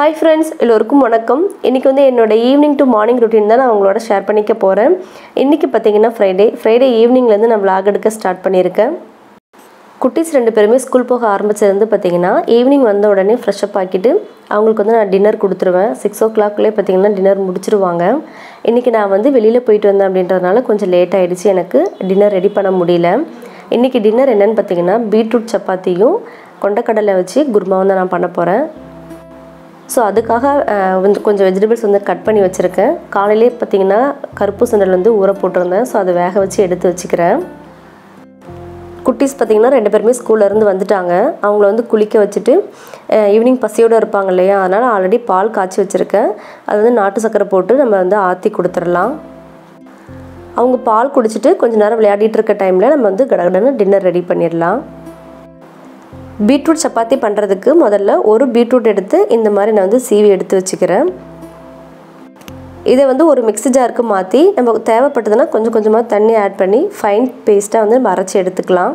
hi friends எல்லோருக்கும் வணக்கம் இன்றைக்கி வந்து என்னோட ஈவினிங் டு மார்னிங் ரொட்டீன் தான் நான் உங்களோட ஷேர் பண்ணிக்க போகிறேன் இன்றைக்கி பார்த்தீங்கன்னா ஃப்ரைடே ஃப்ரைடே ஈவினிங்லேருந்து நான் vlog எடுக்க ஸ்டார்ட் பண்ணியிருக்கேன் குட்டீஸ் ரெண்டு பேருமே ஸ்கூல் போக ஆரம்பிச்சது பார்த்தீங்கன்னா ஈவினிங் வந்த உடனே ஃப்ரெஷ்அப் ஆக்கிட்டு அவங்களுக்கு வந்து நான் டின்னர் கொடுத்துருவேன் சிக்ஸ் ஓ கிளாக்லேயே பார்த்தீங்கன்னா டின்னர் முடிச்சிருவாங்க இன்றைக்கி நான் வந்து வெளியில் போயிட்டு வந்தேன் அப்படின்றதுனால கொஞ்சம் லேட் ஆகிடுச்சு எனக்கு டின்னர் ரெடி பண்ண முடியல இன்றைக்கி டின்னர் என்னென்னு பார்த்தீங்கன்னா பீட்ரூட் சப்பாத்தியும் கொண்டக்கடலை வச்சு குருமா வந்து நான் பண்ண போகிறேன் ஸோ அதுக்காக அஹ், வந்து கொஞ்சம் வெஜிடபிள்ஸ் வந்து கட் பண்ணி வச்சுருக்கேன் காலையிலே பார்த்தீங்கன்னா கருப்பு சுண்டல் வந்து ஊற போட்டிருந்தேன் ஸோ அதை வேக வச்சு எடுத்து வச்சுக்கிறேன் குட்டீஸ் பார்த்தீங்கன்னா ரெண்டு பேருமே ஸ்கூல்லேருந்து வந்துட்டாங்க அவங்கள வந்து குளிக்க வச்சுட்டு ஈவினிங் பசியோடு இருப்பாங்க இல்லையா அதனால் ஆல்ரெடி பால் காய்ச்சி வச்சுருக்கேன் அது வந்து நாட்டு சக்கரை போட்டு நம்ம வந்து ஆற்றி கொடுத்துடலாம் அவங்க பால் குடிச்சிட்டு கொஞ்ச நேரம் விளையாடிட்டு இருக்க டைமில் நம்ம வந்து கடகடன்னு டின்னர் ரெடி பண்ணிடலாம் பீட்ரூட் சப்பாத்தி பண்ணுறதுக்கு முதல்ல ஒரு பீட்ரூட் எடுத்து இந்த மாதிரி நான் வந்து சீவி எடுத்து வச்சுக்கிறேன் இதை வந்து ஒரு மிக்ஸி ஜாருக்கு மாற்றி நம்ம தேவைப்பட்டதுன்னா கொஞ்சம் கொஞ்சமாக தண்ணி ஆட் பண்ணி ஃபைன் பேஸ்ட்டாக வந்து நம்ம அரைச்சி எடுத்துக்கலாம்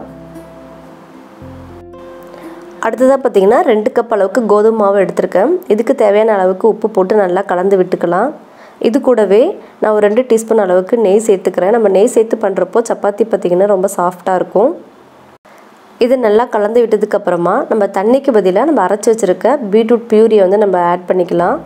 அடுத்ததாக பார்த்தீங்கன்னா ரெண்டு கப் அளவுக்கு கோதுமை மாவு எடுத்திருக்கேன் இதுக்கு தேவையான அளவுக்கு உப்பு போட்டு நல்லா கலந்து விட்டுக்கலாம் இது கூடவே நான் ஒரு ரெண்டு டீஸ்பூன் அளவுக்கு நெய் சேர்த்துக்கிறேன் நம்ம நெய் சேர்த்து பண்ணுறப்போ சப்பாத்தி பார்த்திங்கன்னா ரொம்ப சாஃப்டாக இருக்கும் இது நல்லா கலந்து விட்டதுக்கு அப்புறமா நம்ம தண்ணிக்கு பதிலாக நம்ம அரைச்சி வச்சுருக்க பீட்ரூட் பியூரியை வந்து நம்ம ஆட் பண்ணிக்கலாம்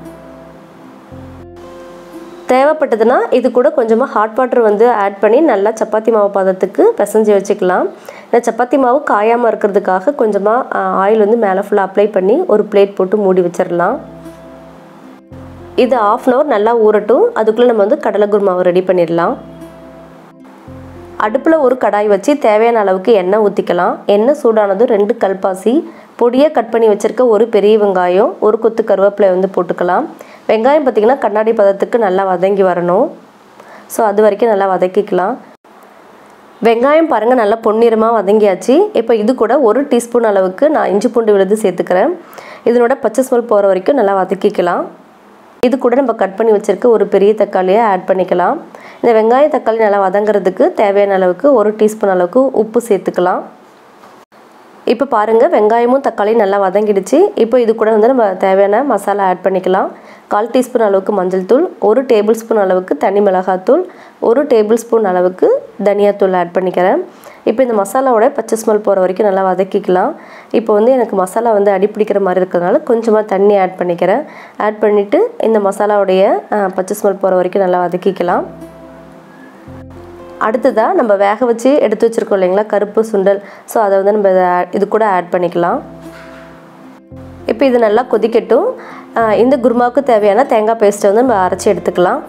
தேவைப்பட்டதுன்னா இது கூட கொஞ்சமாக ஹாட் வாட்டர் வந்து ஆட் பண்ணி நல்லா சப்பாத்தி மாவு பதத்துக்கு பிசைஞ்சு வச்சுக்கலாம் இந்த சப்பாத்தி மாவு காயாமல் இருக்கிறதுக்காக கொஞ்சமாக ஆயில் வந்து மேலே ஃபுல்லாக அப்ளை பண்ணி ஒரு பிளேட் போட்டு மூடி வச்சிடலாம் இது ஆஃப் அன் ஹவர் நல்லா ஊறட்டும் அதுக்குள்ளே நம்ம வந்து கடலை குருமாவை ரெடி பண்ணிடலாம் அடுப்பில் ஒரு கடாய் வச்சு தேவையான அளவுக்கு எண்ணெய் ஊற்றிக்கலாம் எண்ணெய் சூடானதும் ரெண்டு கல்பாசி பொடியாக கட் பண்ணி வச்சுருக்க ஒரு பெரிய வெங்காயம் ஒரு கொத்து கருவேப்பிலை வந்து போட்டுக்கலாம் வெங்காயம் பார்த்திங்கன்னா கண்ணாடி பதத்துக்கு நல்லா வதங்கி வரணும் ஸோ அது வரைக்கும் நல்லா வதக்கிக்கலாம் வெங்காயம் பாருங்கள் நல்லா பொன்னிறமாக வதங்கியாச்சு இப்போ இது கூட ஒரு டீஸ்பூன் அளவுக்கு நான் இஞ்சி பூண்டு விழுது சேர்த்துக்கிறேன் இதனோட பச்சை ஸ்மெல் போகிற வரைக்கும் நல்லா வதக்கிக்கலாம் இது கூட நம்ம கட் பண்ணி வச்சுருக்க ஒரு பெரிய தக்காளியை ஆட் பண்ணிக்கலாம் இந்த வெங்காய தக்காளி நல்லா வதங்குறதுக்கு தேவையான அளவுக்கு ஒரு டீஸ்பூன் அளவுக்கு உப்பு சேர்த்துக்கலாம் இப்போ பாருங்கள் வெங்காயமும் தக்காளியும் நல்லா வதங்கிடுச்சு இப்போ இது கூட வந்து நம்ம தேவையான மசாலா ஆட் பண்ணிக்கலாம் கால் டீஸ்பூன் அளவுக்கு மஞ்சள் தூள் ஒரு டேபிள் ஸ்பூன் அளவுக்கு தனி மிளகாத்தூள் ஒரு டேபிள் ஸ்பூன் அளவுக்கு தனியாத்தூள் ஆட் பண்ணிக்கிறேன் இப்போ இந்த மசாலாவோட பச்சை ஸ்மெல் போகிற வரைக்கும் நல்லா வதக்கிக்கலாம் இப்போ வந்து எனக்கு மசாலா வந்து அடிப்பிடிக்கிற மாதிரி இருக்கிறதுனால கொஞ்சமாக தண்ணி ஆட் பண்ணிக்கிறேன் ஆட் பண்ணிவிட்டு இந்த மசாலாவுடைய அஹ், பச்சை ஸ்மெல் போகிற வரைக்கும் நல்லா வதக்கிக்கலாம் அடுத்ததாக நம்ம வேக வச்சு எடுத்து வச்சுருக்கோம் இல்லைங்களா கருப்பு சுண்டல் ஸோ அதை வந்து நம்ம இதை add- இது கூட ஆட் பண்ணிக்கலாம் இப்போ இது நல்லா கொதிக்கட்டும் ஆஹ் இந்த குருமாவுக்கு தேவையான தேங்காய் பேஸ்ட்டை வந்து நம்ம அரைச்சி எடுத்துக்கலாம்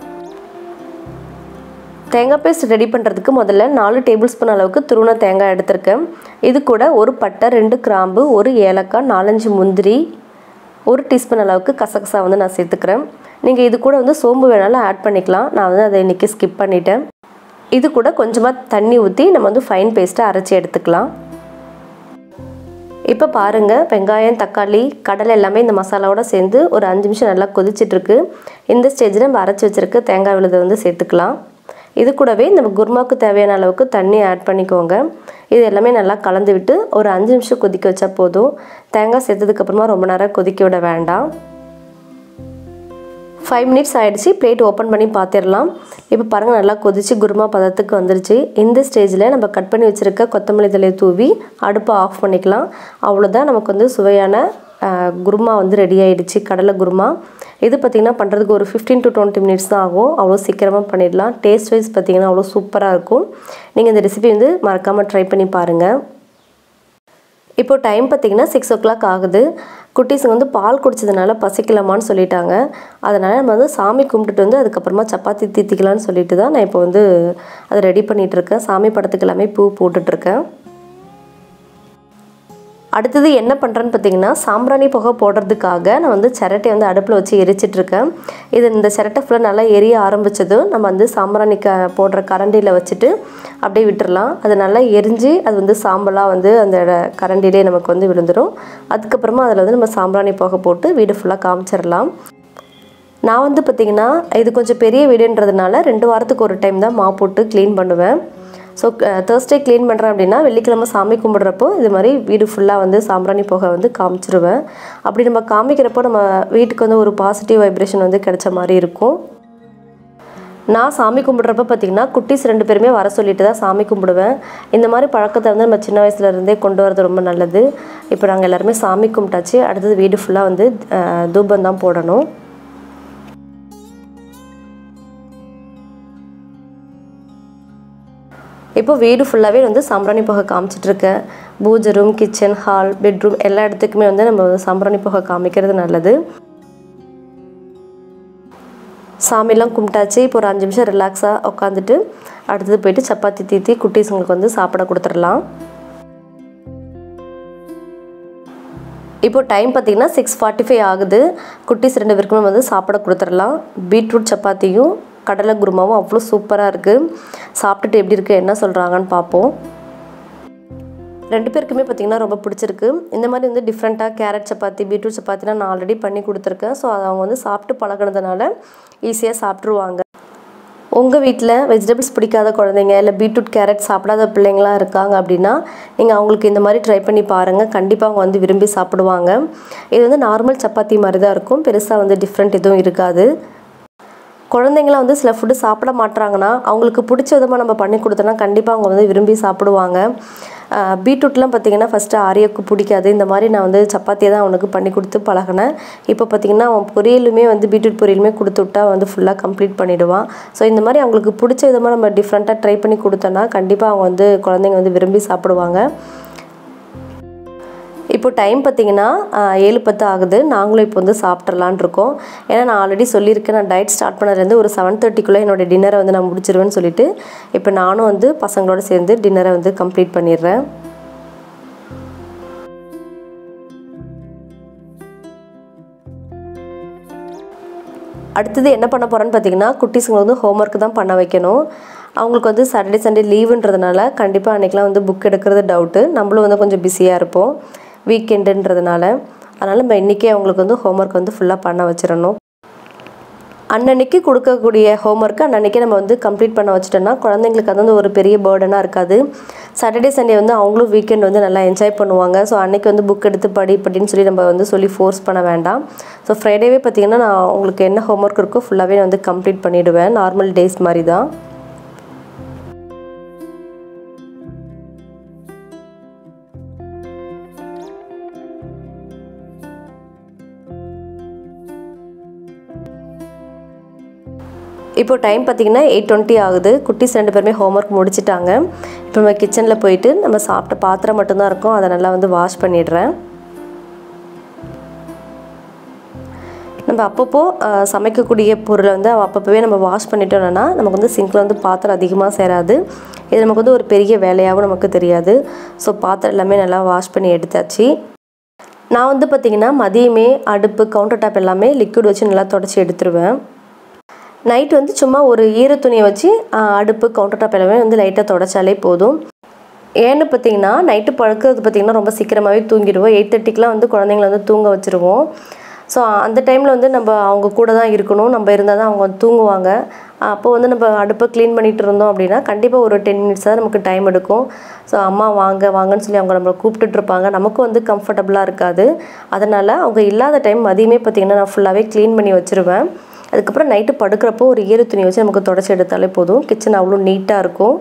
தேங்காய் பேஸ்ட் ரெடி பண்ணுறதுக்கு முதல்ல நாலு டேபிள் ஸ்பூன் அளவுக்கு துருவன தேங்காய் எடுத்திருக்கேன் இது கூட ஒரு பட்டை ரெண்டு கிராம்பு ஒரு ஏலக்காய் நாலஞ்சு முந்திரி ஒரு டீஸ்பூன் அளவுக்கு கசகசா வந்து நான் சேர்த்துக்கிறேன் நீங்கள் இது கூட வந்து சோம்பு வேணாலும் ஆட் பண்ணிக்கலாம் நான் வந்து அதை இன்றைக்கி ஸ்கிப் பண்ணிட்டேன் இது கூட கொஞ்சமாக தண்ணி ஊற்றி நம்ம வந்து ஃபைன் பேஸ்ட்டை அரைச்சி எடுத்துக்கலாம் இப்போ பாருங்கள் வெங்காயம் தக்காளி கடலை எல்லாமே இந்த மசாலாவோட சேர்ந்து ஒரு அஞ்சு நிமிஷம் நல்லா கொதிச்சிட்ருக்கு இந்த ஸ்டேஜில் நம்ம அரைச்சி வச்சுருக்க தேங்காய் விழுதை வந்து சேர்த்துக்கலாம் இது கூடவே நம்ம குருமாவுக்கு தேவையான அளவுக்கு தண்ணி ஆட் பண்ணிக்கோங்க இது எல்லாமே நல்லா கலந்து விட்டு ஒரு அஞ்சு நிமிஷம் கொதிக்க வச்சா போதும் தேங்காய் சேர்த்ததுக்கப்புறமா ரொம்ப நேரம் கொதிக்க விட வேண்டாம் ஃபைவ் மினிட்ஸ் ஆகிடுச்சு பிளேட் ஓப்பன் பண்ணி பார்த்துடலாம் இப்போ பாருங்கள் நல்லா கொதிச்சு குருமா பதத்துக்கு வந்துருச்சு இந்த ஸ்டேஜில் நம்ம கட் பண்ணி வச்சுருக்க கொத்தமல்லி தலையை தூவி அடுப்பை ஆஃப் பண்ணிக்கலாம் அவ்வளோதான் நமக்கு வந்து சுவையான ஆஹ், குருமா வந்து ரெடி ஆயிடுச்சு கடலை குருமா இது பார்த்திங்கன்னா பண்ணுறதுக்கு ஒரு ஃபிஃப்டீன் டு டுவெண்ட்டி மினிட்ஸ் தான் ஆகும் அவ்வளோ சீக்கிரமாக பண்ணிடலாம் டேஸ்ட் வைஸ் பார்த்திங்கன்னா அவ்வளோ சூப்பராக இருக்கும் நீங்கள் இந்த ரெசிபி வந்து மறக்காமல் ட்ரை பண்ணி பாருங்கள் இப்போ டைம் பார்த்தீங்கன்னா சிக்ஸ் ஓ கிளாக் ஆகுது குட்டீஸுங்க வந்து பால் குடிச்சதுனால பசிக்கலாமான்னு சொல்லிட்டாங்க அதனால் நம்ம வந்து சாமி கும்பிட்டுட்டு வந்து அதுக்கப்புறமா சப்பாத்தி தீத்திக்கலாம்னு சொல்லிட்டு தான் நான் இப்போ வந்து அதை ரெடி பண்ணிகிட்ருக்கேன் சாமி படத்துக்கு எல்லாமே பூ போட்டுட்ருக்கேன் அடுத்தது என்ன பண்ணுறேன்னு பார்த்தீங்கன்னா சாம்பிராணி புகை போடுறதுக்காக நான் வந்து சிரட்டை வந்து அடுப்பில் வச்சு எரிச்சிட்ருக்கேன் இது இந்த சிரட்டை ஃபுல்லாக நல்லா எரிய ஆரம்பித்ததும் நம்ம வந்து சாம்பிராணி க போடுற கரண்டியில் வச்சுட்டு அப்படியே விட்டுறலாம் அது நல்லா எரிஞ்சு அது வந்து சாம்பலாக வந்து அந்த கரண்டிலே நமக்கு வந்து விழுந்துடும் அதுக்கப்புறமா அதில் வந்து நம்ம சாம்பிராணி புகை போட்டு வீடு ஃபுல்லாக காமிச்சிடலாம் நான் வந்து பார்த்திங்கன்னா இது கொஞ்சம் பெரிய வீடுன்றதுனால ரெண்டு வாரத்துக்கு ஒரு டைம் தான் மா போட்டு க்ளீன் பண்ணுவேன் ஸோ தேர்ஸ்டே க்ளீன் பண்ணுறேன் அப்படின்னா வெள்ளிக்கிழமை சாமி கும்பிட்றப்போ இது மாதிரி வீடு ஃபுல்லாக வந்து சாம்பிராணி புகை வந்து காமிச்சிருவேன் அப்படி நம்ம காமிக்கிறப்போ நம்ம வீட்டுக்கு வந்து ஒரு பாசிட்டிவ் வைப்ரேஷன் வந்து கிடைச்ச மாதிரி இருக்கும் நான் சாமி கும்பிட்றப்ப பார்த்திங்கன்னா குட்டீஸ் ரெண்டு பேருமே வர சொல்லிட்டு தான் சாமி கும்பிடுவேன் இந்த மாதிரி பழக்கத்தை வந்து நம்ம சின்ன வயசுல இருந்தே கொண்டு வரது ரொம்ப நல்லது இப்போ நாங்கள் எல்லாருமே சாமி கும்பிட்டாச்சு அடுத்தது வீடு ஃபுல்லாக வந்து அஹ், தூபம் தான் போடணும் இப்போ வீடு ஃபுல்லாகவே வந்து சாம்பிராணி புகை காமிச்சிட்ருக்கேன் பூஜை ரூம் கிச்சன் ஹால் பெட்ரூம் எல்லா இடத்துக்குமே வந்து நம்ம வந்து சாம்பிராணி புகை காமிக்கிறது நல்லது சாமிலாம் கும்பிட்டாச்சு இப்போ ஒரு அஞ்சு நிமிஷம் ரிலாக்ஸாக உட்காந்துட்டு அடுத்தது போயிட்டு சப்பாத்தி தீத்தி குட்டீஸுங்களுக்கு வந்து சாப்பிட கொடுத்துடலாம் இப்போ டைம் பார்த்தீங்கன்னா சிக்ஸ் ஃபார்ட்டி ஃபைவ் ஆகுது குட்டீஸ் ரெண்டு பேருக்குமே வந்து சாப்பிட கொடுத்துடலாம் பீட்ரூட் சப்பாத்தியும் கடலை குருமாவும் அவ்வளோ சூப்பராக இருக்குது சாப்பிட்டுட்டு எப்படி இருக்குது என்ன சொல்கிறாங்கன்னு பார்ப்போம் ரெண்டு பேருக்குமே பார்த்திங்கன்னா ரொம்ப பிடிச்சிருக்கு இந்த மாதிரி வந்து டிஃப்ரெண்ட்டாக கேரட் சப்பாத்தி பீட்ரூட் சப்பாத்திலாம் நான் ஆல்ரெடி பண்ணி கொடுத்துருக்கேன் ஸோ அதை அவங்க வந்து சாப்பிட்டு பழகினதுனால ஈஸியாக சாப்பிட்ருவாங்க உங்கள் வீட்டில் வெஜிடபிள்ஸ் பிடிக்காத குழந்தைங்க இல்லை பீட்ரூட் கேரட் சாப்பிடாத பிள்ளைங்களாம் இருக்காங்க அப்படின்னா நீங்கள் அவங்களுக்கு இந்த மாதிரி ட்ரை பண்ணி பாருங்கள் கண்டிப்பாக அவங்க வந்து விரும்பி சாப்பிடுவாங்க இது வந்து நார்மல் சப்பாத்தி மாதிரி தான் இருக்கும் பெருசாக வந்து டிஃப்ரெண்ட் எதுவும் இருக்காது குழந்தைங்களாம் வந்து சில ஃபுட்டு சாப்பிட மாட்றாங்கன்னா அவங்களுக்கு பிடிச்ச விதமாக நம்ம பண்ணி கொடுத்தோன்னா கண்டிப்பாக அவங்க வந்து விரும்பி சாப்பிடுவாங்க ஆஹ் பீட்ரூட்லாம் பார்த்திங்கன்னா ஃபஸ்ட்டு ஆரியாவுக்கு பிடிக்காது இந்த மாதிரி நான் வந்து சப்பாத்தியை தான் அவனுக்கு பண்ணி கொடுத்து பழகினேன் இப்போ பார்த்திங்கன்னா அவன் பொரியலுமே வந்து பீட்ரூட் பொரியலுமே கொடுத்து விட்டா வந்து ஃபுல்லாக கம்ப்ளீட் பண்ணிடுவான் ஸோ இந்த மாதிரி அவங்களுக்கு பிடிச்ச விதமாக நம்ம டிஃப்ரெண்ட்டாக ட்ரை பண்ணி கொடுத்தோன்னா கண்டிப்பாக அவங்க வந்து குழந்தைங்க வந்து விரும்பி சாப்பிடுவாங்க இப்போ டைம் பார்த்தீங்கன்னா ஆஹ், ஏழு பத்து ஆகுது நாங்களும் இப்போ வந்து சாப்பிட்றலான் இருக்கோம் ஏன்னா நான் ஆல்ரெடி சொல்லியிருக்கேன் நான் டயட் ஸ்டார்ட் பண்ணதுலேருந்து ஒரு செவன் தேர்ட்டிக்குள்ளே என்னோட டின்னரை வந்து நான் முடிச்சிருவேன்னு சொல்லிட்டு இப்போ நானும் வந்து பசங்களோட சேர்ந்து டின்னரை வந்து கம்ப்ளீட் பண்ணிடுறேன் அடுத்தது என்ன பண்ண போகிறேன்னு பார்த்தீங்கன்னா குட்டீஸுங்களை வந்து ஹோம்ஒர்க் தான் பண்ண வைக்கணும் அவங்களுக்கு வந்து சாட்டர்டே சண்டே லீவுன்றதுனால கண்டிப்பாக அன்றைக்கெலாம் வந்து புக் எடுக்கிறது டவுட்டு நம்மளும் வந்து கொஞ்சம் பிஸியாக இருப்போம் வீக்கெண்டுன்றதுனால அதனால் நம்ம இன்றைக்கே அவங்களுக்கு வந்து ஹோம்ஒர்க் வந்து ஃபுல்லாக பண்ண வச்சிடணும் அன்னன்னைக்கு கொடுக்கக்கூடிய ஹோம்ஒர்க்கை அன்னன்னைக்கே நம்ம வந்து கம்ப்ளீட் பண்ண வச்சிட்டோம்னா குழந்தைங்களுக்கு அது வந்து ஒரு பெரிய பேர்டனாக இருக்காது சாட்டர்டே சண்டே வந்து அவங்களும் வீக்கெண்ட் வந்து நல்லா என்ஜாய் பண்ணுவாங்க ஸோ அன்னைக்கு வந்து புக் எடுத்து படி படின்னு சொல்லி நம்ம வந்து சொல்லி ஃபோர்ஸ் பண்ண வேண்டாம் ஸோ ஃப்ரைடேவே பார்த்தீங்கன்னா நான் உங்களுக்கு என்ன ஹோம்ஒர்க் இருக்கோ ஃபுல்லாகவே நான் வந்து கம்ப்ளீட் பண்ணிவிடுவேன் நார்மல் டேஸ் மாதிரி தான் இப்போ டைம் பார்த்தீங்கன்னா எயிட் டுவெண்ட்டி ஆகுது குட்டீஸ் ரெண்டு பேருமே ஹோம்ஒர்க் முடிச்சிட்டாங்க இப்போ நம்ம கிச்சனில் போயிட்டு நம்ம சாப்பிட்ட பாத்திரம் மட்டும்தான் இருக்கும் அதை நல்லா வந்து வாஷ் பண்ணிடுறேன் நம்ம அப்பப்போ அஹ், சமைக்கக்கூடிய பொருளை வந்து அப்பப்போவே நம்ம வாஷ் பண்ணிட்டோம்னா நமக்கு வந்து சிங்கில் வந்து பாத்திரம் அதிகமாக சேராது இது நமக்கு வந்து ஒரு பெரிய வேலையாகவும் நமக்கு தெரியாது ஸோ பாத்திரம் எல்லாமே நல்லா வாஷ் பண்ணி எடுத்தாச்சு நான் வந்து பார்த்திங்கன்னா மதியமே அடுப்பு கவுண்டர் டாப் எல்லாமே லிக்விட் வச்சு நல்லா தொடச்சி எடுத்துருவேன் நைட் வந்து சும்மா ஒரு ஈர துணியை வச்சு ஆஹ், அடுப்பு கவுண்டர் டாப் எல்லாமே வந்து லைட்டாக தொடச்சாலே போதும் ஏன்னு பார்த்தீங்கன்னா நைட்டு படுக்கிறது பார்த்தீங்கன்னா ரொம்ப சீக்கிரமாகவே தூங்கிடுவோம் எயிட் தேர்ட்டிக்கெலாம் வந்து குழந்தைங்கள வந்து தூங்க வச்சுருவோம் ஸோ அந்த டைமில் வந்து நம்ம அவங்க கூட தான் இருக்கணும் நம்ம இருந்தால் தான் அவங்க வந்து தூங்குவாங்க அப்போ வந்து நம்ம அடுப்பை க்ளீன் பண்ணிட்டு இருந்தோம் அப்படின்னா கண்டிப்பாக ஒரு டென் மினிட்ஸ் தான் நமக்கு டைம் எடுக்கும் ஸோ அம்மா வாங்க வாங்கன்னு சொல்லி அவங்க நம்மளை கூப்பிட்டுட்டு இருப்பாங்க நமக்கும் வந்து கம்ஃபர்டபுளாக இருக்காது அதனால் அவங்க இல்லாத டைம் மதியமே பார்த்திங்கன்னா நான் ஃபுல்லாகவே க்ளீன் பண்ணி வச்சுருவேன் அதுக்கப்புறம் நைட்டு படுக்கிறப்போ ஒரு ஈர துணி வச்சு நமக்கு தொடச்சி எடுத்தாலே போதும் கிச்சன் அவ்வளோ நீட்டாக இருக்கும்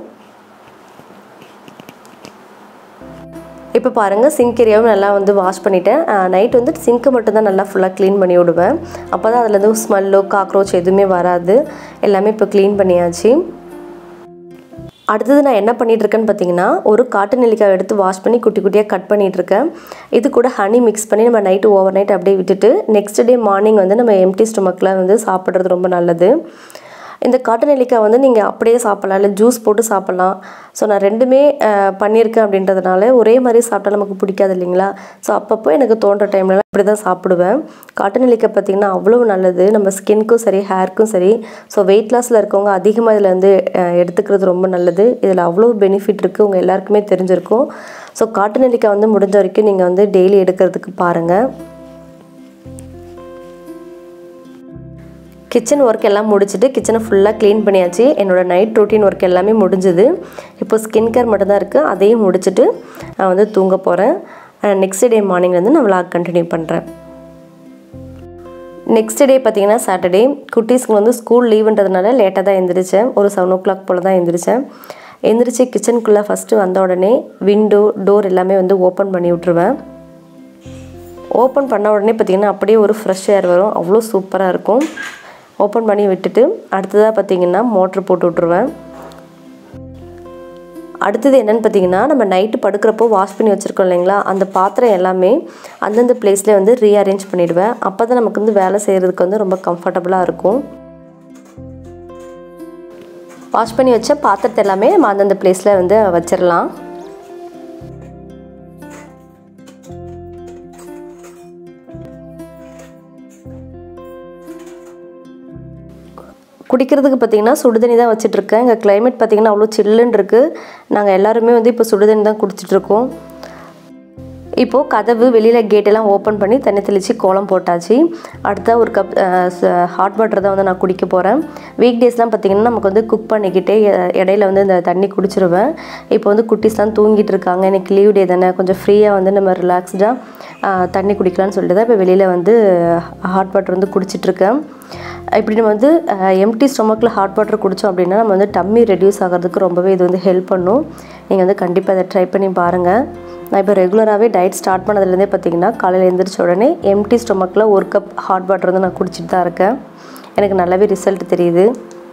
இப்போ பாருங்கள் சிங்க் ஏரியாவும் நல்லா வந்து வாஷ் பண்ணிட்டேன் நைட் வந்து சிங்க்கு மட்டும்தான் நல்லா ஃபுல்லாக க்ளீன் பண்ணி விடுவேன் அப்போ தான் அதில் எதுவும் ஸ்மெல்லோ காக்ரோச் எதுவுமே வராது எல்லாமே இப்போ க்ளீன் பண்ணியாச்சு அடுத்தது நான் என்ன பண்ணிட்டு இருக்கேன்னு பார்த்தீங்கன்னா ஒரு காட்டு நெல்லிக்காய் எடுத்து வாஷ் பண்ணி குட்டி குட்டியாக கட் பண்ணிட்டு இருக்கேன் இது கூட ஹனி மிக்ஸ் பண்ணி நம்ம நைட்டு ஓவர் நைட் அப்படியே விட்டுட்டு நெக்ஸ்ட் டே மார்னிங் வந்து நம்ம எம்டி ஸ்டொமக்கில் வந்து சாப்பிட்றது ரொம்ப நல்லது இந்த காட்டு நெல்லிக்காய் வந்து நீங்கள் அப்படியே சாப்பிட்லாம் இல்லை ஜூஸ் போட்டு சாப்பிட்லாம் ஸோ நான் ரெண்டுமே அஹ், பண்ணியிருக்கேன் அப்படின்றதுனால ஒரே மாதிரி சாப்பிட்டா நமக்கு பிடிக்காது இல்லைங்களா ஸோ அப்பப்போ எனக்கு தோன்ற டைம்லலாம் இப்படி தான் சாப்பிடுவேன் காட்டு நெல்லிக்காய் பார்த்திங்கன்னா அவ்வளோ நல்லது நம்ம ஸ்கின்க்கும் சரி ஹேர்க்கும் சரி ஸோ வெயிட் லாஸில் இருக்கவங்க அதிகமாக இதில் வந்து அஹ், எடுத்துக்கிறது ரொம்ப நல்லது இதில் அவ்வளோ பெனிஃபிட் இருக்குது உங்கள் எல்லாருக்குமே தெரிஞ்சிருக்கும் ஸோ காட்டு நெல்லிக்காய் வந்து முடிஞ்ச வரைக்கும் நீங்கள் வந்து டெய்லி எடுக்கிறதுக்கு பாருங்கள் கிச்சன் ஒர்க் எல்லாம் முடிச்சுட்டு கிச்சனை ஃபுல்லாக க்ளீன் பண்ணியாச்சு என்னோடய நைட் ரொட்டீன் ஒர்க் எல்லாமே முடிஞ்சுது இப்போ ஸ்கின் கேர் மட்டும்தான் இருக்குது அதையும் முடிச்சுட்டு நான் வந்து தூங்க போகிறேன் நெக்ஸ்ட் டே மார்னிங் வந்து நான் விளாக் கண்டினியூ பண்ணுறேன் நெக்ஸ்ட் டே பார்த்தீங்கன்னா சாட்டர்டே குட்டீஸ்க்கு வந்து ஸ்கூல் லீவுன்றதுனால லேட்டாக தான் எழுந்திரிச்சேன் ஒரு செவன் ஓ கிளாக் போல் தான் எழுந்திரிச்சேன் எந்திரிச்சு கிச்சனுக்குள்ளே ஃபஸ்ட்டு வந்த உடனே விண்டோ டோர் எல்லாமே வந்து ஓப்பன் பண்ணி விட்ருவேன் ஓப்பன் பண்ண உடனே பார்த்திங்கன்னா அப்படியே ஒரு ஃப்ரெஷ் ஏர் வரும் அவ்வளோ சூப்பராக இருக்கும் ஓப்பன் பண்ணி விட்டுட்டு அடுத்ததாக பார்த்திங்கன்னா மோட்ரு போட்டு விட்ருவேன் அடுத்தது என்னென்னு பார்த்தீங்கன்னா நம்ம நைட்டு படுக்கிறப்போ வாஷ் பண்ணி வச்சுருக்கோம் இல்லைங்களா அந்த பாத்திரம் எல்லாமே அந்தந்த பிளேஸ்லேயே வந்து ரீஅரேஞ்ச் பண்ணிவிடுவேன் அப்போ தான் நமக்கு வந்து வேலை செய்கிறதுக்கு வந்து ரொம்ப கம்ஃபர்டபுளாக இருக்கும் வாஷ் பண்ணி வச்ச பாத்திரத்தை எல்லாமே நம்ம அந்தந்த பிளேஸில் வந்து வச்சிடலாம் குடிக்கிறதுக்கு பார்த்திங்கன்னா சுடுதண்ணி தான் வச்சிட்ருக்கேன் இங்கே கிளைமேட் பார்த்திங்கன்னா அவ்வளோ சில்லுன்னு இருக்குது நாங்கள் எல்லாருமே வந்து இப்போ சுடுதண்ணி தான் குடிச்சிட்ருக்கோம் இப்போது கதவு வெளியில் கேட்டெல்லாம் ஓப்பன் பண்ணி தண்ணி தெளித்து கோலம் போட்டாச்சு அடுத்த ஒரு கப் ஹாட் வாட்டர் தான் வந்து நான் குடிக்க போகிறேன் வீக் டேஸ்லாம் பார்த்திங்கன்னா நமக்கு வந்து குக் பண்ணிக்கிட்டே இடையில வந்து இந்த தண்ணி குடிச்சிருவேன் இப்போ வந்து குட்டீஸ்லாம் தூங்கிட்டு இருக்காங்க இன்றைக்கி லீவ் டே தானே கொஞ்சம் ஃப்ரீயாக வந்து நம்ம ரிலாக்ஸ்டாக தண்ணி குடிக்கலாம்னு சொல்லிட்டு தான் இப்போ வெளியில் வந்து ஹாட் வாட்டர் வந்து குடிச்சிட்ருக்கேன் இப்படி நம்ம வந்து எம்டி ஸ்டொமக்கில் ஹாட் வாட்டர் குடித்தோம் அப்படின்னா நம்ம வந்து டம்மி ரெடியூஸ் ஆகிறதுக்கு ரொம்பவே இது வந்து ஹெல்ப் பண்ணும் நீங்கள் வந்து கண்டிப்பாக அதை ட்ரை பண்ணி பாருங்கள் நான் இப்போ ரெகுலராகவே டயட் ஸ்டார்ட் பண்ணதுலேருந்தே பார்த்தீங்கன்னா காலையில் எழுந்திரிச்ச உடனே எம்டி ஸ்டொமக்கில் ஒரு கப் ஹாட் வாட்டர் வந்து நான் குடிச்சிட்டு தான் இருக்கேன் எனக்கு நல்லாவே ரிசல்ட் தெரியுது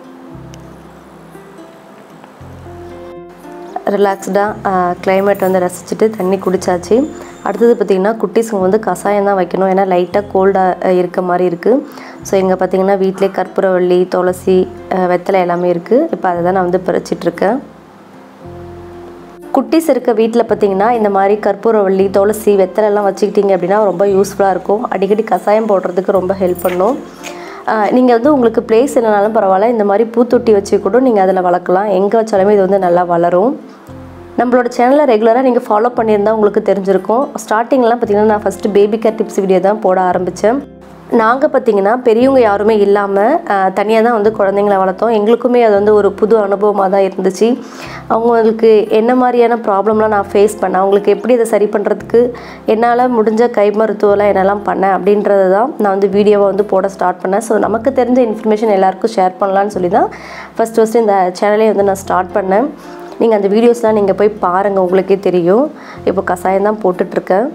ரிலாக்ஸ்டாக கிளைமேட் வந்து ரசிச்சுட்டு தண்ணி குடித்தாச்சு அடுத்தது பார்த்திங்கன்னா குட்டீஸுங்க வந்து கஷாயம் தான் வைக்கணும் ஏன்னா லைட்டாக கோல்டாக இருக்க மாதிரி இருக்குது ஸோ இங்கே பார்த்திங்கன்னா வீட்டிலே கற்பூரவள்ளி துளசி வெத்தலை எல்லாமே இருக்குது இப்போ அதை தான் நான் வந்து பறிச்சிட்ருக்கேன் குட்டீஸ் இருக்க வீட்டில் பார்த்தீங்கன்னா இந்த மாதிரி கற்பூரவள்ளி துளசி வெத்தலைலாம் வச்சுக்கிட்டீங்க அப்படின்னா ரொம்ப யூஸ்ஃபுல்லாக இருக்கும் அடிக்கடி கஷாயம் போடுறதுக்கு ரொம்ப ஹெல்ப் பண்ணும் நீங்கள் வந்து உங்களுக்கு பிளேஸ் இல்லைனாலும் பரவாயில்ல இந்த மாதிரி பூத்தொட்டி வச்சு கூட நீங்கள் அதில் வளர்க்கலாம் எங்கே வச்சாலுமே இது வந்து நல்லா வளரும் நம்மளோட சேனலை ரெகுலராக நீங்கள் ஃபாலோ பண்ணியிருந்தால் உங்களுக்கு தெரிஞ்சிருக்கும் ஸ்டார்டிங்லாம் பார்த்தீங்கன்னா நான் first baby care tips video தான் போட ஆரம்பித்தேன் நாங்கள் பார்த்தீங்கன்னா பெரியவங்க யாருமே இல்லாமல் தனியாக தான் வந்து குழந்தைங்கள வளர்த்தோம் எங்களுக்குமே அது வந்து ஒரு புது அனுபவமாக தான் இருந்துச்சு அவங்களுக்கு என்ன மாதிரியான ப்ராப்ளம்லாம் நான் ஃபேஸ் பண்ணேன் அவங்களுக்கு எப்படி அதை சரி பண்ணுறதுக்கு என்னால் முடிஞ்ச கை மருத்துவம்லாம் என்னெல்லாம் பண்ணேன் அப்படின்றது தான் நான் வந்து வீடியோவை வந்து போட ஸ்டார்ட் பண்ணேன் ஸோ நமக்கு தெரிஞ்ச இன்ஃபர்மேஷன் எல்லாருக்கும் ஷேர் பண்ணலான்னு சொல்லி தான் ஃபஸ்ட் ஃபஸ்ட்டு இந்த சேனலே வந்து நான் ஸ்டார்ட் பண்ணேன் நீங்கள் அந்த வீடியோஸ்லாம் நீங்கள் போய் பாருங்கள் உங்களுக்கே தெரியும் இப்போ கஷாயம் தான் போட்டுட்ருக்கேன்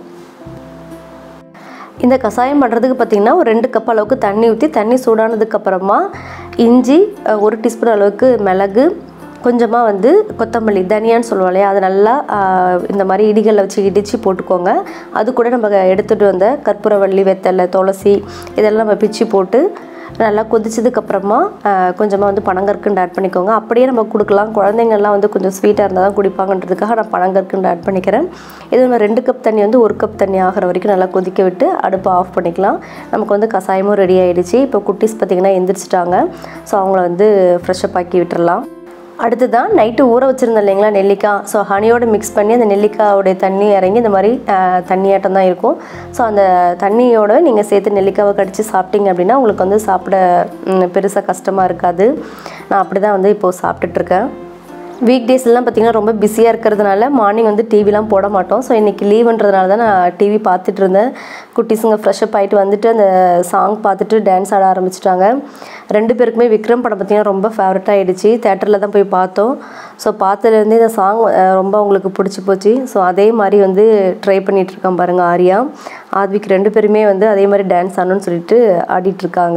இந்த கஷாயம் பண்ணுறதுக்கு பார்த்திங்கன்னா ஒரு ரெண்டு கப் அளவுக்கு தண்ணி ஊற்றி தண்ணி சூடானதுக்கப்புறமா இஞ்சி ஒரு டீஸ்பூன் அளவுக்கு மிளகு கொஞ்சமாக வந்து கொத்தமல்லி தனியான்னு சொல்லுவோம் இல்லையா அது நல்லா இந்த மாதிரி இடிகளில் வச்சு இடித்து போட்டுக்கோங்க அது கூட நம்ம எடுத்துகிட்டு வந்த கற்பூரவள்ளி வெத்தலை துளசி இதெல்லாம் நம்ம பிச்சு போட்டு நல்லா கொதிச்சதுக்கப்புறமா கொஞ்சமாக வந்து பனங்கற்கண்டு ஆட் பண்ணிக்கோங்க அப்படியே நம்ம கொடுக்கலாம் குழந்தைங்கள்லாம் வந்து கொஞ்சம் ஸ்வீட்டாக இருந்தால் தான் குடிப்பாங்கன்றதுக்காக நான் பனங்கற்கண்டு ஆட் பண்ணிக்கிறேன் இது நம்ம ரெண்டு கப் தண்ணி வந்து ஒரு கப் தண்ணி ஆகிற வரைக்கும் நல்லா கொதிக்க விட்டு அடுப்பை ஆஃப் பண்ணிக்கலாம் நமக்கு வந்து கஷாயமும் ரெடி ஆகிடுச்சு இப்போ குட்டீஸ் பார்த்திங்கன்னா எந்திரிச்சிட்டாங்க ஸோ அவங்கள வந்து ஃப்ரெஷ்ஷப் ஆக்கி விட்டுறலாம் அடுத்து தான் நைட்டு ஊற வச்சுருந்தேன் இல்லைங்களா நெல்லிக்காய் ஸோ ஹனியோடு மிக்ஸ் பண்ணி அந்த நெல்லிக்காயோடைய தண்ணி இறங்கி இந்த மாதிரி தண்ணியாட்டம் தான் இருக்கும் ஸோ அந்த தண்ணியோட நீங்கள் சேர்த்து நெல்லிக்காவை கடித்து சாப்பிட்டீங்க அப்படின்னா உங்களுக்கு வந்து சாப்பிட பெருசாக கஷ்டமாக இருக்காது நான் அப்படி தான் வந்து இப்போது சாப்பிட்டுட்ருக்கேன் வீக் டேஸ்லாம் பார்த்திங்கன்னா ரொம்ப பிஸியாக இருக்கிறதுனால மார்னிங் வந்து டிவிலாம் போட மாட்டோம் ஸோ இன்றைக்கி லீவுன்றதுனால தான் நான் டிவி பார்த்துட்டு இருந்தேன் குட்டீஸுங்க ஃப்ரெஷ்அப் ஆகிட்டு வந்துட்டு அந்த சாங் பார்த்துட்டு டான்ஸ் ஆட ஆரம்பிச்சிட்டாங்க ரெண்டு பேருக்குமே விக்ரம் படம் பார்த்திங்கன்னா ரொம்ப ஃபேவரட் ஆகிடுச்சு தேட்டரில் தான் போய் பார்த்தோம் ஸோ பார்த்ததுலேருந்தே இந்த சாங் ரொம்ப அவங்களுக்கு பிடிச்சி போச்சு ஸோ அதே மாதிரி வந்து ட்ரை பண்ணிகிட்ருக்கான் பாருங்கள் ஆர்யா ஆத்விக் ரெண்டு பேருமே வந்து அதே மாதிரி டான்ஸ் ஆடணும்னு சொல்லிட்டு ஆடிட்டுருக்காங்க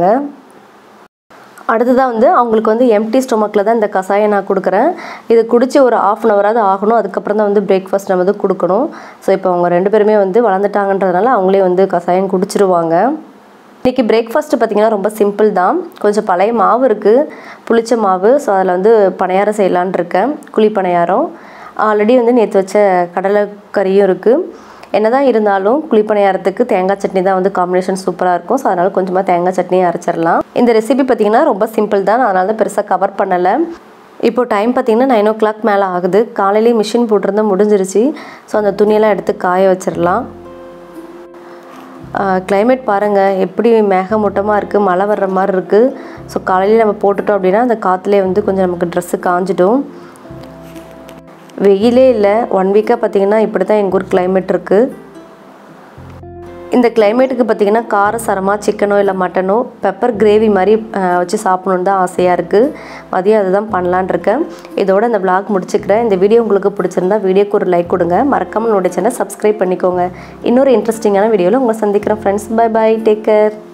அடுத்ததாக வந்து அவங்களுக்கு வந்து எம்டி ஸ்டொமக்கில் தான் இந்த கஷாயம் நான் கொடுக்குறேன் இது குடித்து ஒரு ஆஃப் அன் ஹவராவது ஆகணும் அதுக்கப்புறம் தான் வந்து பிரேக்ஃபாஸ்ட் நம்ம வந்து கொடுக்கணும் ஸோ இப்போ அவங்க ரெண்டு பேருமே வந்து வளர்ந்துட்டாங்கன்றதுனால அவங்களே வந்து கஷாயம் குடிச்சிருவாங்க இன்றைக்கி பிரேக்ஃபாஸ்ட்டு பார்த்திங்கன்னா ரொம்ப சிம்பிள் தான் கொஞ்சம் பழைய மாவு இருக்குது புளிச்ச மாவு ஸோ அதில் வந்து பணியாரம் செய்யலான் இருக்கேன் குழி பணியாரம் ஆல்ரெடி வந்து நேற்று வச்ச கடலை கறியும் இருக்குது என்னதான் இருந்தாலும் குழிப்பணியாரத்துக்கு தேங்காய் சட்னி தான் வந்து காம்பினேஷன் சூப்பராக இருக்கும் ஸோ அதனால் கொஞ்சமாக தேங்காய் சட்னி அரைச்சிடலாம் இந்த ரெசிபி பார்த்திங்கன்னா ரொம்ப சிம்பிள் தான் அதனால தான் பெருசாக கவர் பண்ணலை இப்போ டைம் பார்த்திங்கன்னா நைன் ஓ கிளாக் மேலே ஆகுது காலையிலேயே மிஷின் போட்டிருந்தா முடிஞ்சிருச்சு ஸோ அந்த துணியெல்லாம் எடுத்து காய வச்சிடலாம் climate பாருங்கள் எப்படி மேகமூட்டமாக இருக்குது மழை வர்ற மாதிரி இருக்குது ஸோ காலையில் நம்ம போட்டுட்டோம் அப்படின்னா அந்த காற்றுலேயே வந்து கொஞ்சம் நமக்கு ட்ரெஸ்ஸு காஞ்சிடும் வெயிலே இல்லை ஒன் வீக்காக பார்த்தீங்கன்னா இப்படி தான் எங்கள் ஊர் climate இருக்குது இந்த கிளைமேட்டுக்கு பார்த்தீங்கன்னா காரசாரமாக சிக்கனோ இல்லை மட்டனோ பெப்பர் கிரேவி மாதிரி அஹ், வச்சு சாப்பிடணுன்னு தான் ஆசையாக இருக்குது மதியம் அதுதான் பண்ணலான் இருக்கேன் இதோட இந்த vlog முடிச்சுக்கிறேன் இந்த வீடியோ உங்களுக்கு பிடிச்சிருந்தா வீடியோக்கு ஒரு லைக் கொடுங்க மறக்காமல் என்னோட சேனல் சப்ஸ்கிரைப் பண்ணிக்கோங்க இன்னொரு இன்ட்ரெஸ்டிங்கான வீடியோவில் உங்களை சந்திக்கிறேன் friends bye bye take care